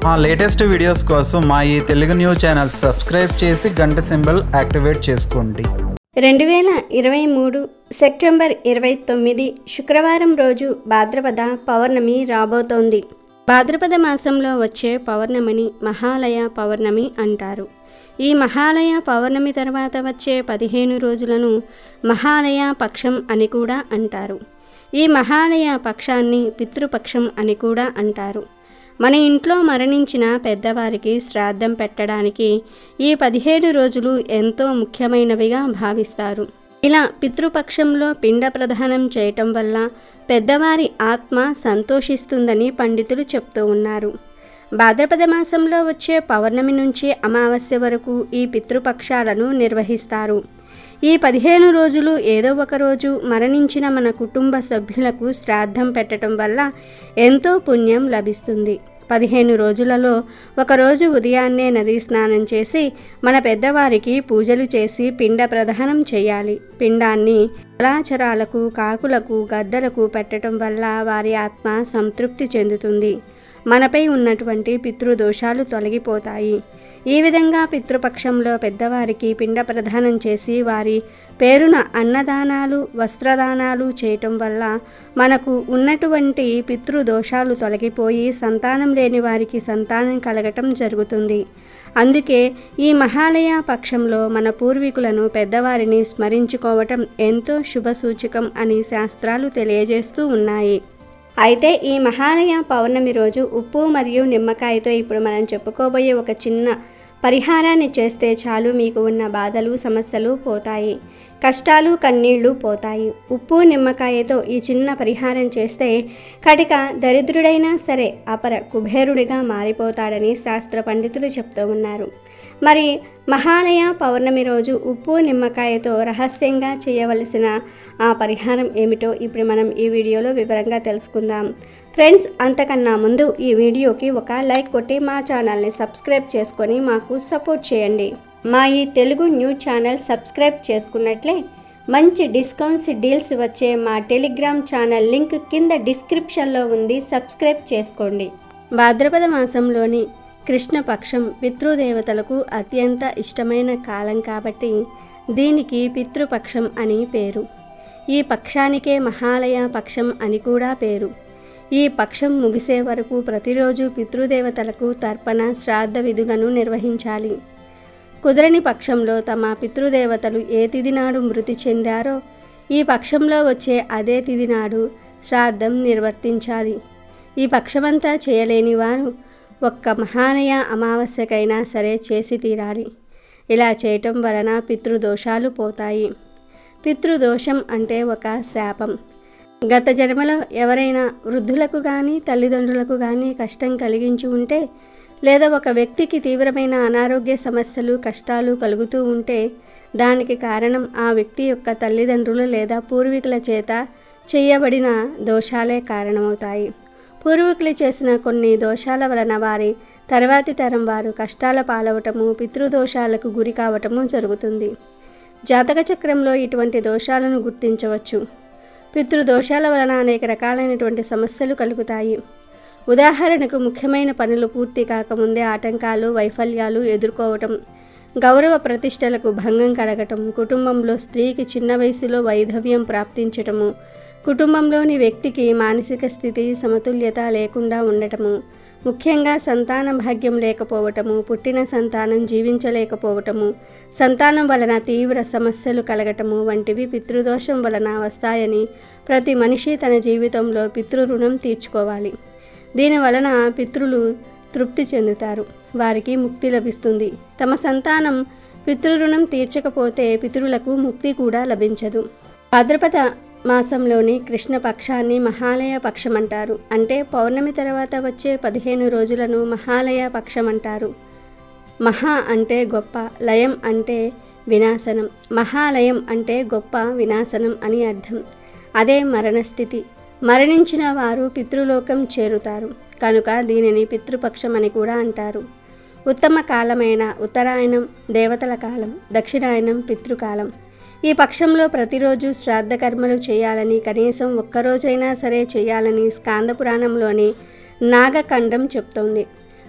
మా latest videos కోసం మా ఈ తెలుగు న్యూస్ ఛానల్ సబ్స్క్రైబ్ చేసి గంట సింబల్ యాక్టివేట్ చేసుకోండి రెండు వేల ఇరవై మూడు సెప్టెంబర్ ఇరవై తొమ్మిది శుక్రవారం రోజు భాద్రపద పౌర్ణమి రాబోతోంది భాద్రపద మాసంలో వచ్చే పౌర్ణమిని మహాలయ పౌర్ణమి అంటారు ఈ మహాలయ పౌర్ణమి తర్వాత వచ్చే పదిహేను రోజులను మహాలయ పక్షం అని కూడా అంటారు ఈ మహాలయ పక్షాన్ని పితృపక్షం అని కూడా అంటారు మన ఇంట్లో మరణించిన పెద్దవారికి శ్రాద్ధం పెట్టడానికి ఈ పదిహేడు రోజులు ఎంతో ముఖ్యమైనవిగా భావిస్తారు ఇలా పితృపక్షంలో పిండ ప్రదానం చేయటం వల్ల పెద్దవారి ఆత్మ సంతోషిస్తుందని పండితులు చెప్తూ ఉన్నారు భాద్రపద మాసంలో వచ్చే పౌర్ణమి నుంచి అమావాస్య వరకు ఈ పితృపక్షాలను నిర్వహిస్తారు ఈ పదిహేను రోజులు ఏదో ఒక రోజు మరణించిన మన కుటుంబ సభ్యులకు శ్రాద్ధం పెట్టడం వల్ల ఎంతో పుణ్యం లభిస్తుంది పదిహేను రోజులలో ఒకరోజు ఉదయాన్నే నదీ స్నానం చేసి మన పెద్దవారికి పూజలు చేసి పిండ ప్రదానం చేయాలి పిండాన్ని జలాచరాలకు కాకులకు గద్దలకు పెట్టడం వల్ల వారి ఆత్మ సంతృప్తి చెందుతుంది మనపై ఉన్నటువంటి పితృదోషాలు తొలగిపోతాయి ఈ విధంగా పితృపక్షంలో పెద్దవారికి పిండ ప్రదానం చేసి వారి పేరున అన్నదానాలు వస్త్రదానాలు చేయటం వల్ల మనకు ఉన్నటువంటి పితృదోషాలు తొలగిపోయి సంతానం లేని వారికి సంతానం కలగటం జరుగుతుంది అందుకే ఈ మహాలయ పక్షంలో మన పూర్వీకులను పెద్దవారిని స్మరించుకోవటం ఎంతో శుభసూచకం అని శాస్త్రాలు తెలియజేస్తూ ఉన్నాయి అయితే ఈ మహాలయ పౌర్ణమి రోజు ఉప్పు మరియు నిమ్మకాయతో ఇప్పుడు మనం చెప్పుకోబోయే ఒక చిన్న పరిహారాన్ని చేస్తే చాలు మీకు ఉన్న బాధలు సమస్యలు పోతాయి కష్టాలు కన్నీళ్లు పోతాయి ఉప్పు నిమ్మకాయతో ఈ చిన్న పరిహారం చేస్తే కటిక దరిద్రుడైనా సరే అపర కుబేరుడిగా మారిపోతాడని శాస్త్ర పండితులు చెప్తూ ఉన్నారు మరి మహాలయ పౌర్ణమి రోజు ఉప్పు నిమ్మకాయతో రహస్యంగా చేయవలసిన ఆ పరిహారం ఏమిటో ఇప్పుడు మనం ఈ వీడియోలో వివరంగా తెలుసుకుందాం ఫ్రెండ్స్ అంతకన్నా ముందు ఈ వీడియోకి ఒక లైక్ కొట్టి మా ఛానల్ని సబ్స్క్రైబ్ చేసుకొని మాకు సపోర్ట్ చేయండి మా ఈ తెలుగు న్యూస్ ఛానల్ సబ్స్క్రైబ్ చేసుకున్నట్లే మంచి డిస్కౌంట్స్ డీల్స్ వచ్చే మా టెలిగ్రామ్ ఛానల్ లింక్ కింద డిస్క్రిప్షన్లో ఉంది సబ్స్క్రైబ్ చేసుకోండి భాద్రపద మాసంలోని కృష్ణపక్షం పితృదేవతలకు అత్యంత ఇష్టమైన కాలం కాబట్టి దీనికి పితృపక్షం అని పేరు ఈ పక్షానికే మహాలయ పక్షం అని కూడా పేరు ఈ పక్షం ముగిసే వరకు ప్రతిరోజు పితృదేవతలకు తర్పణ శ్రాద్ధ విధులను నిర్వహించాలి కుదరని పక్షంలో తమ పితృదేవతలు ఏ తిథి నాడు మృతి చెందారో ఈ పక్షంలో వచ్చే అదే తిథి నాడు శ్రాద్ధం నిర్వర్తించాలి ఈ పక్షమంతా చేయలేని వారు ఒక్క మహానయ అమావాస్యకైనా సరే చేసి తీరాలి ఇలా చేయటం వలన పితృదోషాలు పోతాయి పితృదోషం అంటే ఒక శాపం గత జన్మలో ఎవరైనా వృద్ధులకు కానీ తల్లిదండ్రులకు కానీ కష్టం కలిగించి ఉంటే లేదా ఒక వ్యక్తికి తీవ్రమైన అనారోగ్య సమస్యలు కష్టాలు కలుగుతూ ఉంటే దానికి కారణం ఆ వ్యక్తి యొక్క తల్లిదండ్రులు లేదా పూర్వీకుల చేత చేయబడిన దోషాలే కారణమవుతాయి పూర్వీకులు చేసిన కొన్ని దోషాల వలన వారి తర్వాతి తరం వారు కష్టాల పాలవటము పితృదోషాలకు గురి కావటము జరుగుతుంది జాతక చక్రంలో ఇటువంటి దోషాలను గుర్తించవచ్చు పితృదోషాల వలన అనేక రకాలైనటువంటి సమస్యలు కలుగుతాయి ఉదాహరణకు ముఖ్యమైన పనులు పూర్తి కాకముందే ఆటంకాలు వైఫల్యాలు ఎదుర్కోవటం గౌరవ ప్రతిష్టలకు భంగం కలగటం కుటుంబంలో స్త్రీకి చిన్న వయసులో వైధవ్యం ప్రాప్తించటము కుటుంబంలోని వ్యక్తికి మానసిక స్థితి సమతుల్యత లేకుండా ఉండటము ముఖ్యంగా సంతాన భాగ్యం లేకపోవటము పుట్టిన సంతానం జీవించలేకపోవటము సంతానం వలన తీవ్ర సమస్యలు కలగటము వంటివి పితృదోషం వలన వస్తాయని ప్రతి మనిషి తన జీవితంలో పితృరుణం తీర్చుకోవాలి దీని వలన పితృలు తృప్తి చెందుతారు వారికి ముక్తి లభిస్తుంది తమ సంతానం పితృరుణం తీర్చకపోతే పితృలకు ముక్తి కూడా లభించదు భాద్రపద మాసంలోని కృష్ణ పక్షాన్ని మహాలయ పక్షం అంటారు అంటే పౌర్ణమి తర్వాత వచ్చే పదిహేను రోజులను మహాలయ పక్షం అంటారు మహా అంటే గొప్ప లయం అంటే వినాశనం మహాలయం అంటే గొప్ప వినాశనం అని అర్థం అదే మరణస్థితి మరణించిన వారు పితృలోకం చేరుతారు కనుక దీనిని పితృపక్షం అని కూడా అంటారు ఉత్తమ కాలమైన ఉత్తరాయణం దేవతల కాలం దక్షిణాయనం పితృకాలం ఈ పక్షంలో ప్రతిరోజు శ్రాద్ధ కర్మలు చేయాలని కనీసం ఒక్కరోజైనా సరే చేయాలని స్కాంద పురాణంలోని నాగఖండం చెప్తోంది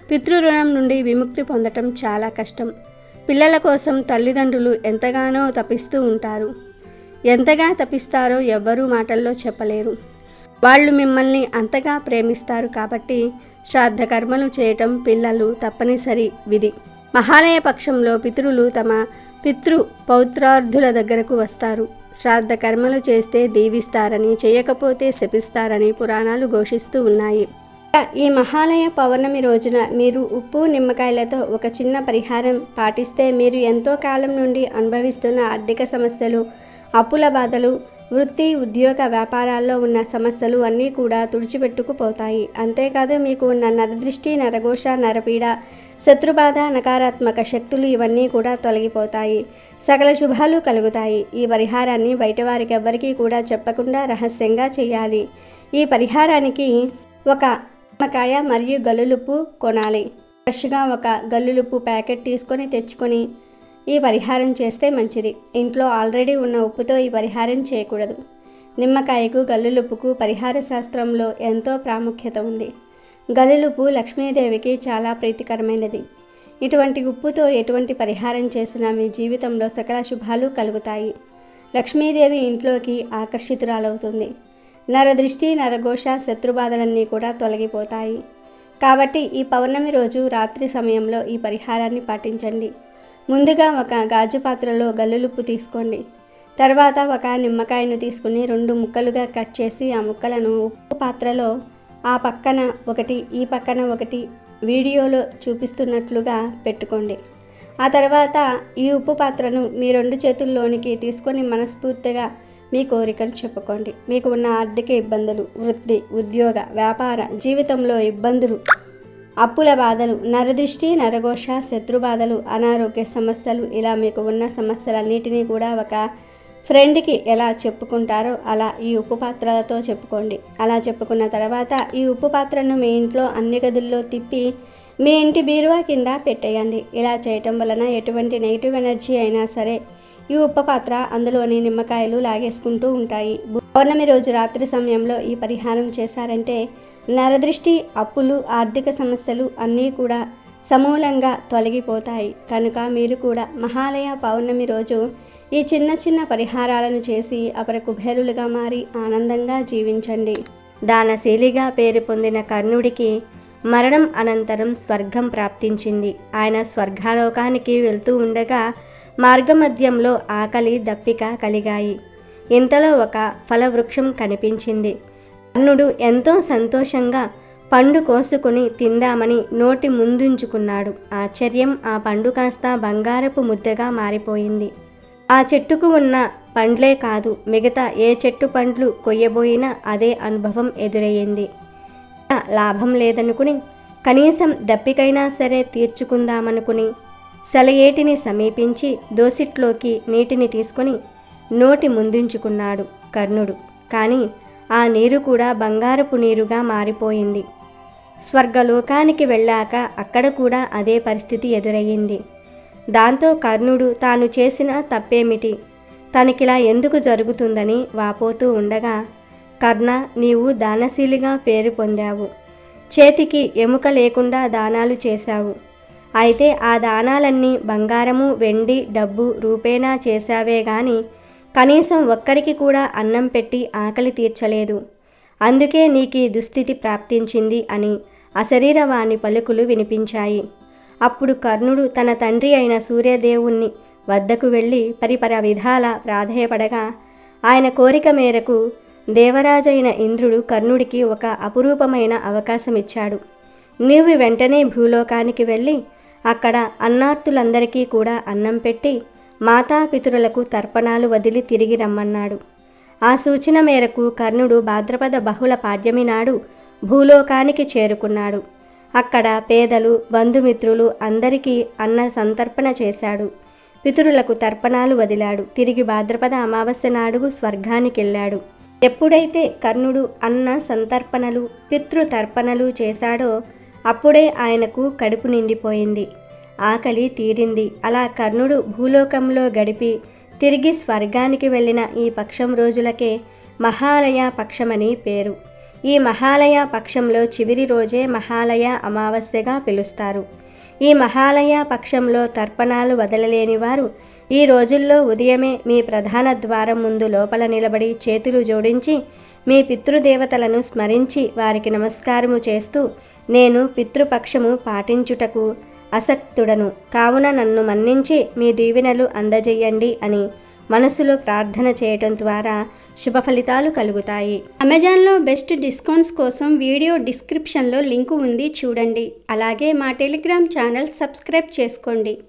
పితృరుణం నుండి విముక్తి పొందటం చాలా కష్టం పిల్లల కోసం తల్లిదండ్రులు ఎంతగానో తపిస్తూ ఉంటారు ఎంతగా తపిస్తారో ఎవ్వరూ మాటల్లో చెప్పలేరు వాళ్ళు మిమ్మల్ని అంతగా ప్రేమిస్తారు కాబట్టి శ్రాద్ధ కర్మలు చేయటం పిల్లలు తప్పనిసరి విధి మహాలయ పక్షంలో పితరులు తమ పితృ పౌత్రార్థుల దగ్గరకు వస్తారు శ్రాద్ధ కర్మలు చేస్తే దీవిస్తారని చేయకపోతే శపిస్తారని పురాణాలు ఘోషిస్తూ ఉన్నాయి ఈ మహాలయ పౌర్ణమి రోజున మీరు ఉప్పు నిమ్మకాయలతో ఒక చిన్న పరిహారం పాటిస్తే మీరు ఎంతో కాలం నుండి అనుభవిస్తున్న ఆర్థిక సమస్యలు అప్పుల బాధలు వృత్తి ఉద్యోగ వ్యాపారాల్లో ఉన్న సమస్యలు అన్నీ కూడా తుడిచిపెట్టుకుపోతాయి అంతేకాదు మీకు ఉన్న నరదృష్టి నరఘోష నరపీడ శత్రుబాధ నకారాత్మక శక్తులు ఇవన్నీ కూడా తొలగిపోతాయి సకల శుభాలు కలుగుతాయి ఈ పరిహారాన్ని బయట వారికి ఎవ్వరికీ కూడా చెప్పకుండా రహస్యంగా చేయాలి ఈ పరిహారానికి ఒక నిమ్మకాయ మరియు గల్లులుప్పు కొనాలి ఫ్రెష్గా ఒక గల్లులుప్పు ప్యాకెట్ తీసుకొని తెచ్చుకొని ఈ పరిహారం చేస్తే మంచిది ఇంట్లో ఆల్రెడీ ఉన్న ఉప్పుతో ఈ పరిహారం చేయకూడదు నిమ్మకాయకు గల్లులుప్పుకు పరిహార శాస్త్రంలో ఎంతో ప్రాముఖ్యత ఉంది గల్లులుప్పు లక్ష్మీదేవికి చాలా ప్రీతికరమైనది ఇటువంటి ఉప్పుతో ఎటువంటి పరిహారం చేసినా మీ జీవితంలో సకల శుభాలు కలుగుతాయి లక్ష్మీదేవి ఇంట్లోకి ఆకర్షితురాలవుతుంది నరదృష్టి నరఘోష శత్రుబాధలన్నీ కూడా తొలగిపోతాయి కాబట్టి ఈ పౌర్ణమి రోజు రాత్రి సమయంలో ఈ పరిహారాన్ని పాటించండి ముందుగా ఒక గాజు పాత్రలో గల్లులుప్పు తీసుకోండి తర్వాత ఒక నిమ్మకాయను తీసుకుని రెండు ముక్కలుగా కట్ చేసి ఆ ముక్కలను ఉప్పు పాత్రలో ఆ పక్కన ఒకటి ఈ పక్కన ఒకటి వీడియోలో చూపిస్తున్నట్లుగా పెట్టుకోండి ఆ తర్వాత ఈ ఉప్పు పాత్రను మీ రెండు చేతుల్లోనికి తీసుకొని మనస్ఫూర్తిగా మీ కోరికలు చెప్పుకోండి మీకు ఉన్న ఆర్థిక ఇబ్బందులు వృత్తి ఉద్యోగ వ్యాపార జీవితంలో ఇబ్బందులు అప్పుల బాధలు నరదృష్టి నరఘోష శత్రుబాధలు అనారోగ్య సమస్యలు ఇలా మీకు ఉన్న సమస్యలన్నిటినీ కూడా ఒక ఫ్రెండ్కి ఎలా చెప్పుకుంటారో అలా ఈ ఉప్పు పాత్రలతో చెప్పుకోండి అలా చెప్పుకున్న తర్వాత ఈ ఉప్పు పాత్రను మీ ఇంట్లో అన్ని గదుల్లో తిప్పి మీ ఇంటి బీరువా కింద పెట్టేయండి ఇలా చేయటం వలన ఎటువంటి నెగిటివ్ ఎనర్జీ అయినా సరే ఈ ఉప్పు పాత్ర అందులోని నిమ్మకాయలు లాగేసుకుంటూ ఉంటాయి పౌర్ణమి రోజు రాత్రి సమయంలో ఈ పరిహారం చేశారంటే నరదృష్టి అప్పులు ఆర్థిక సమస్యలు అన్నీ కూడా సమూలంగా తొలగిపోతాయి కనుక మీరు కూడా మహాలయ పౌర్ణమి రోజు ఈ చిన్న చిన్న పరిహారాలను చేసి అపర కుబేరులుగా మారి ఆనందంగా జీవించండి దానశీలిగా పేరు పొందిన కర్ణుడికి మరణం అనంతరం స్వర్గం ప్రాప్తించింది ఆయన స్వర్గాలోకానికి వెళ్తూ ఉండగా మార్గమధ్యంలో ఆకలి దప్పిక కలిగాయి ఇంతలో ఒక ఫలవృక్షం కనిపించింది కర్ణుడు ఎంతో సంతోషంగా పండు కోసుకుని తిందామని నోటి ముందుంచుకున్నాడు ఆశ్చర్యం ఆ పండు కాస్త బంగారపు ముద్దగా మారిపోయింది ఆ చెట్టుకు ఉన్న పండ్లే కాదు మిగతా ఏ చెట్టు పండ్లు కొయ్యబోయినా అదే అనుభవం ఎదురయ్యింది లాభం లేదనుకుని కనీసం దప్పికైనా సరే తీర్చుకుందామనుకుని సెలయేటిని సమీపించి దోసిట్లోకి నీటిని తీసుకొని నోటి ముందుంచుకున్నాడు కర్ణుడు కానీ ఆ నీరు కూడా బంగారపు నీరుగా మారిపోయింది స్వర్గలోకానికి వెళ్ళాక అక్కడ కూడా అదే పరిస్థితి ఎదురయ్యింది దాంతో కర్ణుడు తాను చేసిన తప్పేమిటి తనకిలా ఎందుకు జరుగుతుందని వాపోతూ ఉండగా కర్ణ నీవు దానశీలిగా పేరు పొందావు చేతికి ఎముక లేకుండా దానాలు చేశావు అయితే ఆ దానాలన్నీ బంగారము వెండి డబ్బు రూపేణా చేశావే గాని కనీసం ఒక్కరికి కూడా అన్నం పెట్టి ఆకలి తీర్చలేదు అందుకే నీకు ఈ దుస్థితి ప్రాప్తించింది అని అశరీరవాణి పలుకులు వినిపించాయి అప్పుడు కర్ణుడు తన తండ్రి అయిన సూర్యదేవుణ్ణి వద్దకు వెళ్ళి పరిపర విధాల ప్రాధేయపడగా ఆయన కోరిక మేరకు దేవరాజైన ఇంద్రుడు కర్ణుడికి ఒక అపురూపమైన అవకాశం ఇచ్చాడు నీవు వెంటనే భూలోకానికి వెళ్ళి అక్కడ అన్నార్తులందరికీ కూడా అన్నం పెట్టి మాతాపితరులకు తర్పణాలు వదిలి తిరిగి రమ్మన్నాడు ఆ సూచన మేరకు కర్ణుడు భాద్రపద బహుళ పాడ్యమి నాడు భూలోకానికి చేరుకున్నాడు అక్కడ పేదలు బంధుమిత్రులు అందరికీ అన్న సంతర్పణ చేశాడు పితరులకు తర్పణాలు వదిలాడు తిరిగి భాద్రపద అమావాస్య నాడు స్వర్గానికి వెళ్ళాడు ఎప్పుడైతే కర్ణుడు అన్న సంతర్పణలు పితృతర్పణలు చేశాడో అప్పుడే ఆయనకు కడుపు నిండిపోయింది ఆకలి తీరింది అలా కర్ణుడు భూలోకంలో గడిపి తిరిగి స్వర్గానికి వెళ్ళిన ఈ పక్షం రోజులకే మహాలయ పక్షమని పేరు ఈ మహాలయ పక్షంలో చివరి రోజే మహాలయ అమావాస్యగా పిలుస్తారు ఈ మహాలయ పక్షంలో తర్పణాలు వదలలేని వారు ఈ రోజుల్లో ఉదయమే మీ ప్రధాన ద్వారం ముందు లోపల నిలబడి చేతులు జోడించి మీ పితృదేవతలను స్మరించి వారికి నమస్కారము చేస్తూ నేను పితృపక్షము పాటించుటకు అసక్తుడను కావున నన్ను మన్నించి మీ దీవెనలు అందజేయండి అని మనసులో ప్రార్థన చేయటం ద్వారా శుభ ఫలితాలు కలుగుతాయి అమెజాన్లో బెస్ట్ డిస్కౌంట్స్ కోసం వీడియో డిస్క్రిప్షన్లో లింకు ఉంది చూడండి అలాగే మా టెలిగ్రామ్ ఛానల్ సబ్స్క్రైబ్ చేసుకోండి